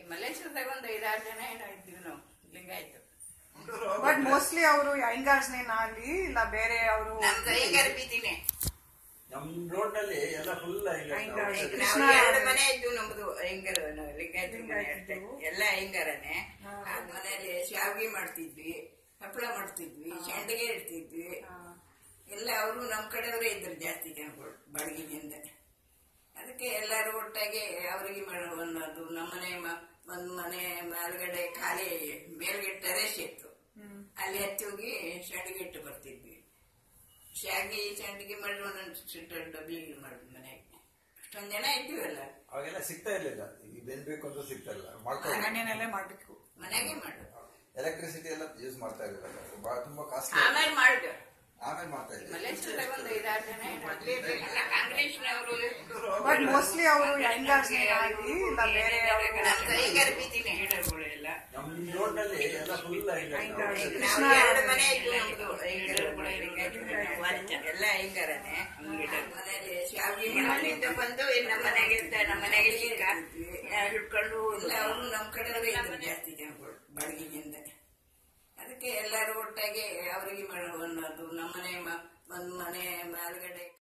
ಮಲೇಶ್ವರದಾಗ ಒಂದು ಐದಾರು ಜನ ಏನೋ ಇದ್ವಿ ನಾವು ಲಿಂಗಾಯ್ತು ಬಟ್ ಮೋಸ್ಟ್ಲಿ ಅವರು ಐಂಗಾರ್ಸ್ನೇನಾ ಅಲ್ಲಿ ಇಲ್ಲ ಬೇರೆ ಅವರು ನಮ್ದು ಹಿಂಗಾರ ಬೀದಿನೇ ನಮ್ ರೋಡ್ ನಲ್ಲಿ ಎಲ್ಲ ಫುಲ್ ಹಿಂಗಾರು. ನಾವು ಕೃಷ್ಣ ಎರಡು ಮನೆ ಇದ್ದು ನಮ್ದು ಹಿಂಗಾರ ಲಿಂಗಾಯತ ಮನೆ ಅಷ್ಟೇ ಎಲ್ಲ ಹಿಂಗಾರನೆ ಆ ಮನೆಯಲ್ಲಿ ಶಾವಿಗೆ ಮಾಡ್ತಿದ್ವಿ ಹಪ್ಪಳ ಮಾಡ್ತಿದ್ವಿ ಸಂಡಿಗೆ ಇಡ್ತಿದ್ವಿ ಎಲ್ಲ ಅವರು ನಮ್ ಕಡೆಯವರೇ ಇದ್ರು ಜಾಸ್ತಿ ಜನಗಳು ಬಾಡಿಗೆದಿಂದ ಅದಕ್ಕೆ ಎಲ್ಲರೂ ಒಟ್ಟಾಗಿ ಅವರಿಗೆ ಅನ್ನೋದು ನಮ್ಮನೆ ಮ- ಒಂದ್ ಮನೆ ಮೇಲ್ಗಡೆ ಖಾಲಿ ಮೇಲ್ಗಡೆ ಟೆರೇಸ್ ಇತ್ತು ಅಲ್ಲಿ ಹತ್ತಿ ಹೋಗಿ ಸಂಡಿಗೆ ಇಟ್ಟು ಬರ್ತಿದ್ವಿ ಶಾವಿಗೆ ಸಂಡಿಗೆ ಮಾಡಿ ಒಂದೊಂದು ಸಿಟ್ಟು ಡಬ್ಲಿ ಮಾಡುದು ಮನೆಗೆ ಅಷ್ಟೊಂದ್ ಜನ ಇದ್ದೀವಲ್ಲ ಅವಾಗೆಲ್ಲ ಸಿಗ್ತಾ ಇರ್ಲಿಲ್ಲ ಈಗ ಬೆನ್ ಬೇಕು ಅಂತ ಸಿಗ್ತಾ ಇಲ್ಲ ಮಾಡ್ಕೊಂಡು ಮನೆಯಲ್ಲೇ ಮಾಡ್ಬೇಕು ಮನೆಗೆ ಮಾಡುದು ಎಲೆಕ್ಟ್ರಿಸಿಟಿ ಎಲ್ಲ ಯೂಸ್ ಮಾಡ್ತಾ ಇರಲಿಲ್ಲ ಬಹಳ ತುಂಬಾ ಕಾಸ್ಟ್ಲಿ ಆಮೇಲೆ ಮಾಡುದು ಆಮೇಲೆ ಮಾಡ್ತಾ ಇದ್ವಿ ಮಲೇಶ್ವರದಾಗ ಒಂದು ಐದಾರು ಜನ ಎಲ್ಲ ಕಾಂಗ್ರೆಸ್ನವರು ಬಟ್ ಮೋಸ್ಟ್ಲಿ ಅವರು ಐಂಗಾರ್ಸ್ನೇನಾ ಅಲ್ಲಿ ಇಲ್ಲ ಬೇರೆ ಅವರು ನಮ್ದು ಹಿಂಗಾರ ಬೀದಿನೇ ಗಿಡಗಳು ಎಲ್ಲ ನಮ್ ರೋಡ್ ನಲ್ಲಿ ಎಲ್ಲ ಫುಲ್ ನಾವು ಎರಡು ಮನೆ ಇದ್ದು ನಮ್ದು ಹಿಂಗಾರಗಳು ಲಿಂಗಾಯತ ಮನೆ. ಎಲ್ಲ ಹಿಂಗಾರನೆ ಮನೆಯಲ್ಲಿ ಶಾವಿಗೆ ಮನೆಯಿಂದ ಬಂದು ಇಲ್ಲಿ ನಮ್ಮ ಮನೆಗೆ ಇರ್ತಾರೆ, ನಮ್ಮ ಮನೆಗೆ ಈಗ ಹಿಡ್ಕೊಂಡು ಇಲ್ಲ ಅವರು ನಮ್ಮ ಕಡೆಯವರೇ ಇದ್ರು ಜಾಸ್ತಿ ಜನಗಳು ಬಾಡಿಗೆಯಿಂದ ಅದಕ್ಕೆ ಎಲ್ಲರೂ ಒಟ್ಟಾಗಿ ಅವರಿಗೆ ಅನ್ನೋದು ನಮ್ಮನೆ ಮ- ಒಂದ್ ಮನೆ ಮೇಲ್ಗಡೆ